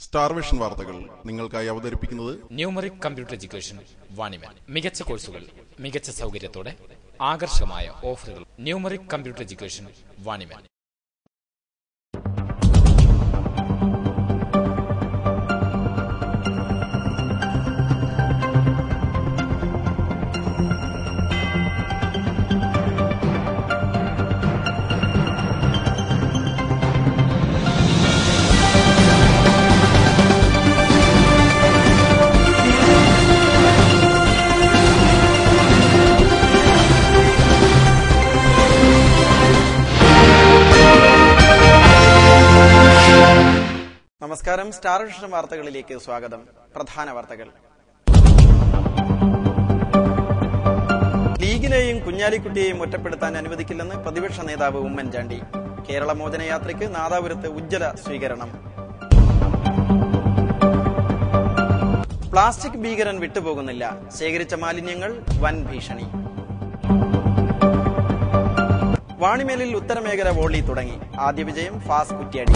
star vision വാർത്തകൾ നിങ്ങൾക്കായി അവതരിപ്പിക്കുന്നത് ന്യൂമറിക് കമ്പ്യൂട്ടർ എഡ്യൂക്കേഷൻ വാണിമൻ മികച്ച കോഴ്സുകൾ മികച്ച സൗകര്യത്തോടെ ആകർഷകമായ ഓഫറുകൾ ന്യൂമറിക് കമ്പ്യൂട്ടർ എഡ്യൂക്കേഷൻ വാണിമൻ നമസ്കാരം സ്റ്റാർ വിഷൻ വാർത്തകളിലേക്ക് സ്വാഗതം പ്രധാന വാർത്തകൾ ലീഗിനെയും കുഞ്ഞാലിക്കുട്ടിയെയും ഒറ്റപ്പെടുത്താൻ അനുവദിക്കില്ലെന്ന് പ്രതിപക്ഷ നേതാവ് ഉമ്മൻചാണ്ടി കേരള മോചനയാത്രയ്ക്ക് നാദാപുരത്ത് ഉജ്ജ്വല സ്വീകരണം പ്ലാസ്റ്റിക് ഭീകരൻ വിട്ടുപോകുന്നില്ല ശേഖരിച്ച മാലിന്യങ്ങൾ വൻ ഭീഷണി വാണിമേലിൽ ഉത്തരമേഖല വോളി തുടങ്ങി ആദ്യ വിജയം ഫാസ് കുറ്റിയാടി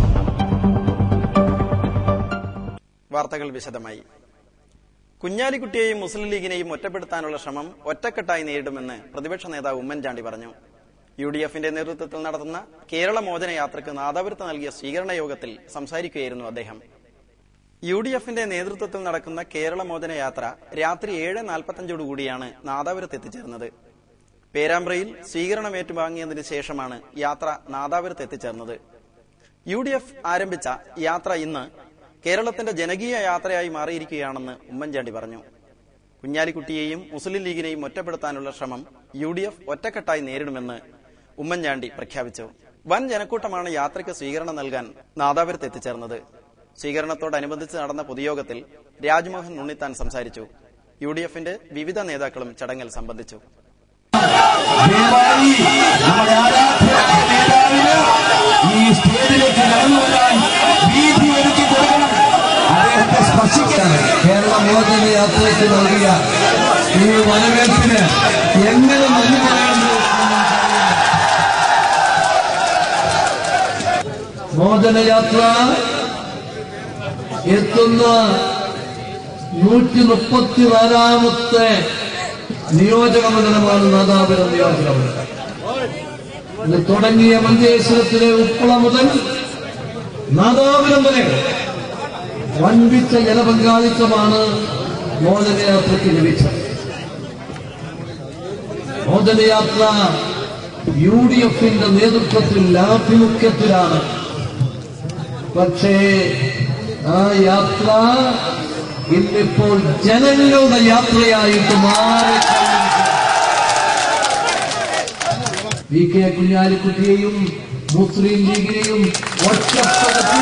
വാർത്തകൾ വിശദമായി കുഞ്ഞാലിക്കുട്ടിയെയും മുസ്ലിം ലീഗിനെയും ഒറ്റപ്പെടുത്താനുള്ള ശ്രമം ഒറ്റക്കെട്ടായി നേരിടുമെന്ന് പ്രതിപക്ഷ നേതാവ് ഉമ്മൻചാണ്ടി പറഞ്ഞു യു ഡി എഫിന്റെ നേതൃത്വത്തിൽ നടത്തുന്ന കേരള മോചന യാത്രയ്ക്ക് നാദാപുരത്ത് നൽകിയ സ്വീകരണ യോഗത്തിൽ സംസാരിക്കുകയായിരുന്നു അദ്ദേഹം യു ഡി എഫിന്റെ നേതൃത്വത്തിൽ നടക്കുന്ന കേരള മോചന യാത്ര രാത്രി ഏഴ് നാൽപ്പത്തഞ്ചോടുകൂടിയാണ് നാദാപുരത്ത് എത്തിച്ചേർന്നത് പേരാമ്പ്രയിൽ സ്വീകരണം ഏറ്റുവാങ്ങിയതിനു ശേഷമാണ് യാത്ര നാദാപുരത്ത് എത്തിച്ചേർന്നത് യു ഡി എഫ് ആരംഭിച്ച യാത്ര ഇന്ന് കേരളത്തിന്റെ ജനകീയ യാത്രയായി മാറിയിരിക്കുകയാണെന്ന് ഉമ്മൻചാണ്ടി പറഞ്ഞു കുഞ്ഞാലിക്കുട്ടിയെയും മുസ്ലിം ലീഗിനെയും ഒറ്റപ്പെടുത്താനുള്ള ശ്രമം യു ഡി എഫ് ഒറ്റക്കെട്ടായി നേരിടുമെന്ന് ഉമ്മൻചാണ്ടി പ്രഖ്യാപിച്ചു വൻ ജനക്കൂട്ടമാണ് യാത്രയ്ക്ക് സ്വീകരണം നൽകാൻ നാദാപുരത്ത് എത്തിച്ചേർന്നത് സ്വീകരണത്തോടനുബന്ധിച്ച് നടന്ന പൊതുയോഗത്തിൽ രാജ്മോഹൻ ഉണ്ണിത്താൻ സംസാരിച്ചു യു ഡി എഫിന്റെ വിവിധ നേതാക്കളും ചടങ്ങിൽ സംബന്ധിച്ചു ദയവായി നമ്മുടെ ആരാധ്യരായ നേതാവിന് ഈ സ്റ്റേജിലേക്ക് കടന്നു വരാൻ വീതി ഒരുക്കി കൊടുക്കണം അദ്ദേഹത്തെ സ്പർശിക്കാൻ കേരള മോചന യാത്രയ്ക്ക് നൽകിയ ഈ വരവേൽപ്പിന് എങ്ങനെ നന്ദി പറയുന്നു മോചനയാത്ര എത്തുന്ന നൂറ്റി മുപ്പത്തിനാലാമത്തെ നിയോജക മണ്ഡലമാണ് നാദാപുരം നിയോജക മണ്ഡലം ഇത് തുടങ്ങിയ മഞ്ചേശ്വരത്തിലെ ഉപ്പള മുതൽ നാദാപുരം വരെ വൻപിച്ച ജനപങ്കാളിത്തമാണ് മോചനയാത്രയ്ക്ക് ലഭിച്ചത് മോചനയാത്ര യു ഡി എഫിന്റെ നേതൃത്വത്തിൽ ആഭിമുഖ്യത്തിലാണ് പക്ഷേ ആ യാത്ര ഇന്നിപ്പോൾ ജനങ്ങളുടെ യാത്രയായിട്ട് മാറി വി കെ കുഞ്ഞാലിക്കുട്ടിയെയും മുസ്ലിം ലീഗിനെയും ഒറ്റപ്പെടുത്തി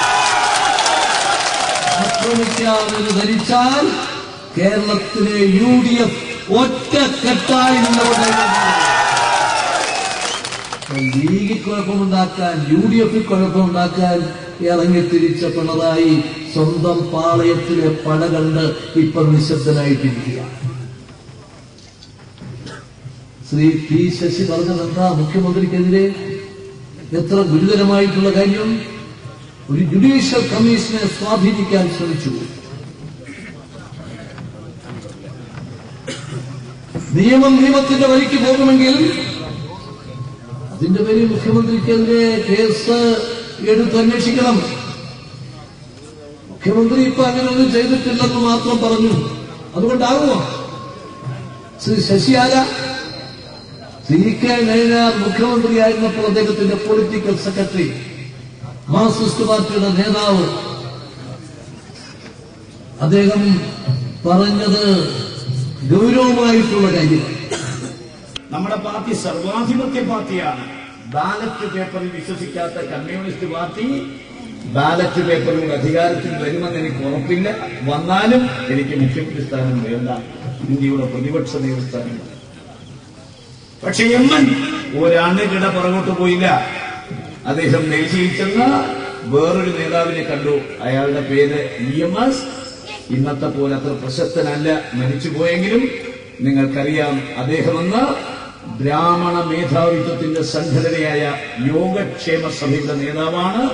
ആക്രമിക്കാമെന്ന് ധരിച്ചാൽ കേരളത്തിലെ യു ഡി എഫ് ഒറ്റക്കെട്ടായി നിന്നവിടെ ലീഗിൽ കുഴപ്പമുണ്ടാക്കാൻ യു ഡി എഫിൽ കുഴപ്പമുണ്ടാക്കാൻ ഇറങ്ങി തിരിച്ച പിണറായി സ്വന്തം പാളയത്തിലെ പട കണ്ട് ഇപ്പൊ നിശബ്ദനായിട്ടിരിക്കുക ശ്രീ പി ശശി പറഞ്ഞത് എന്താ മുഖ്യമന്ത്രിക്കെതിരെ എത്ര ഗുരുതരമായിട്ടുള്ള കാര്യം ഒരു ജുഡീഷ്യൽ കമ്മീഷനെ സ്വാധീനിക്കാൻ ശ്രമിച്ചു നിയമം നിയമത്തിന്റെ വഴിക്ക് പോകുമെങ്കിൽ അതിന്റെ പേരിൽ മുഖ്യമന്ത്രിക്കെതിരെ കേസ് എടുത്ത് അന്വേഷിക്കണം മുഖ്യമന്ത്രി ഇപ്പൊ അങ്ങനെയൊന്നും ചെയ്തിട്ടില്ലെന്ന് മാത്രം പറഞ്ഞു അതുകൊണ്ടാകുമോ ശ്രീ ശശിയാല സി കെ നയനാർ മുഖ്യമന്ത്രിയായിരുന്നപ്പോൾ അദ്ദേഹത്തിന്റെ പൊളിറ്റിക്കൽ സെക്രട്ടറി മാർക്സിസ്റ്റ് പാർട്ടിയുടെ നേതാവ് അദ്ദേഹം പറഞ്ഞത് ഗൗരവമായിട്ടുള്ള കാര്യം നമ്മുടെ പാർട്ടി സർവാധിപത്യ പാർട്ടിയാണ് ബാലറ്റ് പേപ്പറിൽ വിശ്വസിക്കാത്ത കമ്മ്യൂണിസ്റ്റ് പാർട്ടി ബാലറ്റ് പേപ്പറിലൂടെ അധികാരത്തിൽ വരുമെന്ന് എനിക്ക് ഉറപ്പില്ല വന്നാലും എനിക്ക് മുഖ്യമന്ത്രി സ്ഥാനം വേണ്ട ഇന്ത്യയുടെ പ്രതിപക്ഷ നേതൃസ്ഥാനം പക്ഷെ എം എൻ ഒരണുകിട പുറകോട്ട് പോയില്ല അദ്ദേഹം ഡൽഹിയിൽ ചെന്ന് വേറൊരു നേതാവിനെ കണ്ടു അയാളുടെ പേര് ഇ എം എസ് ഇന്നത്തെ പോലെ അത്ര പ്രശസ്തനല്ല മരിച്ചുപോയെങ്കിലും നിങ്ങൾക്കറിയാം അദ്ദേഹമെന്ന് ബ്രാഹ്മണ മേധാവിത്വത്തിന്റെ സംഘടനയായ യോഗക്ഷേമ സഭയുടെ നേതാവാണ്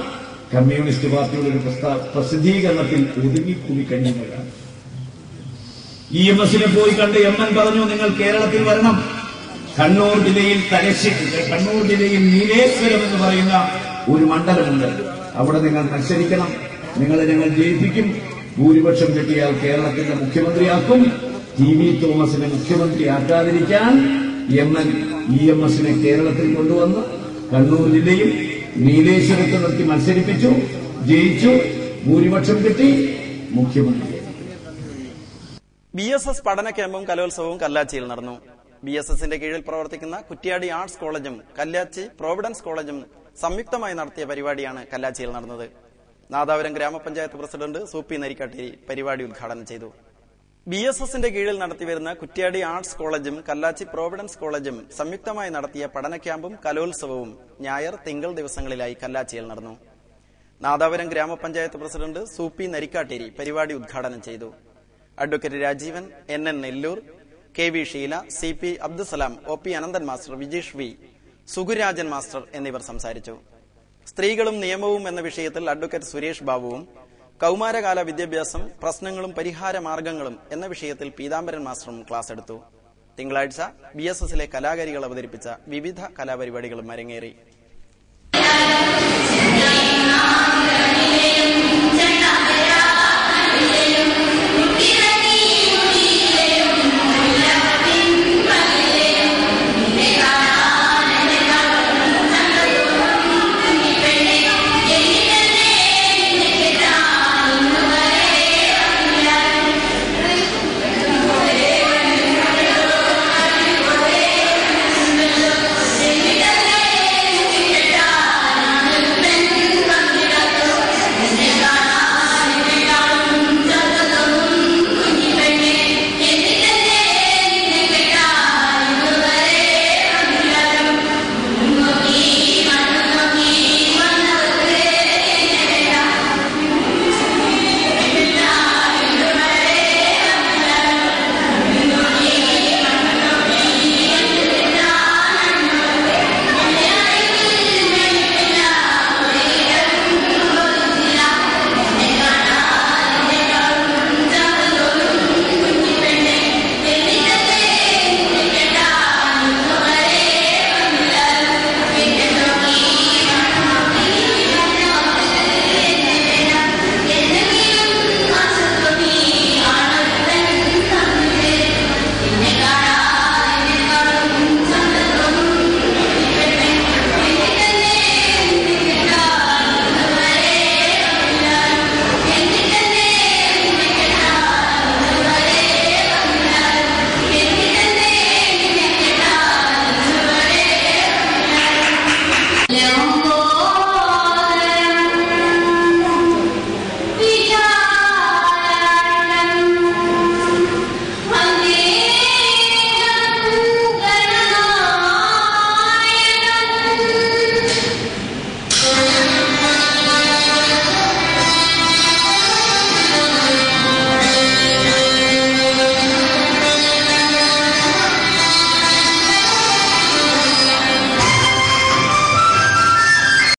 കമ്മ്യൂണിസ്റ്റ് പാർട്ടിയുടെ ഒരു പ്രസ്താ പ്രസിദ്ധീകരണത്തിൽ ഒതുങ്ങിക്കൂടി കഴിയുന്നതാണ് ഇ എം എസിനെ പോയി കണ്ട് എം എൻ പറഞ്ഞു നിങ്ങൾ കേരളത്തിൽ വരണം കണ്ണൂർ ജില്ലയിൽ തലശ്ശേരി കണ്ണൂർ ജില്ലയിൽ നീലേശ്വരം എന്ന് പറയുന്ന ഒരു മണ്ഡലമുണ്ട് അവിടെ നിങ്ങൾ മത്സരിക്കണം നിങ്ങളെ ഞങ്ങൾ ജയിപ്പിക്കും ഭൂരിപക്ഷം കിട്ടിയാൽ കേരളത്തിന്റെ മുഖ്യമന്ത്രിയാക്കും ടി വി തോമസിനെ മുഖ്യമന്ത്രിയാക്കാതിരിക്കാൻ എം എൻ ഇ എം എസിനെ കേരളത്തിൽ കൊണ്ടുവന്ന് കണ്ണൂർ ജില്ലയിൽ നീലേശ്വരത്ത് നിർത്തി മത്സരിപ്പിച്ചു ജയിച്ചു ഭൂരിപക്ഷം കിട്ടി മുഖ്യമന്ത്രിയായി ബി എസ് എസ് പഠന ക്യാമ്പും കലോത്സവവും കല്ലാച്ചിയിൽ നടന്നു ബി എസ് എസിന്റെ കീഴിൽ പ്രവർത്തിക്കുന്ന കുറ്റ്യാടി ആർട്സ് കോളേജും കല്ലാച്ചി പ്രോവിഡൻസ് കോളേജും സംയുക്തമായി നടത്തിയ പരിപാടിയാണ് കല്ലാച്ചിയിൽ നടന്നത് നാദാപുരം ഗ്രാമപഞ്ചായത്ത് പ്രസിഡന്റ് സൂപ്പി നരിക്കാട്ടേരി പരിപാടി ഉദ്ഘാടനം ചെയ്തു ബി എസ് എസിന്റെ കീഴിൽ നടത്തിവരുന്ന കുറ്റ്യാടി ആർട്സ് കോളേജും കല്ലാച്ചി പ്രോവിഡൻസ് കോളേജും സംയുക്തമായി നടത്തിയ പഠന ക്യാമ്പും കലോത്സവവും ഞായർ തിങ്കൾ ദിവസങ്ങളിലായി കല്ലാച്ചിയിൽ നടന്നു നാദാപുരം ഗ്രാമപഞ്ചായത്ത് പ്രസിഡന്റ് സൂപ്പി നരിക്കാട്ടേരി പരിപാടി ഉദ്ഘാടനം ചെയ്തു advocate Rajeevan N N Nellur K V Sheela C P Abdussalam O P Ananthan master Vijeesh V Sugurajan master എന്നിവർ സംസാരിച്ചു സ്ത്രീകളും നിയമവും എന്ന വിഷയത്തിൽ അഡ്വക്കേറ്റ് സുരേഷ് ബാബുവും കൗമാരകാല വിദ്യാഭ്യാസം പ്രശ്നങ്ങളും പരിഹാര മാർഗങ്ങളും എന്ന വിഷയത്തിൽ പീതാംബരൻ മാസ്റ്ററും ക്ലാസ് എടുത്തു തിങ്കളാഴ്ച ബി എസ് എസിലെ കലാകാരികൾ അവതരിപ്പിച്ച വിവിധ കലാപരിപാടികളും അരങ്ങേറി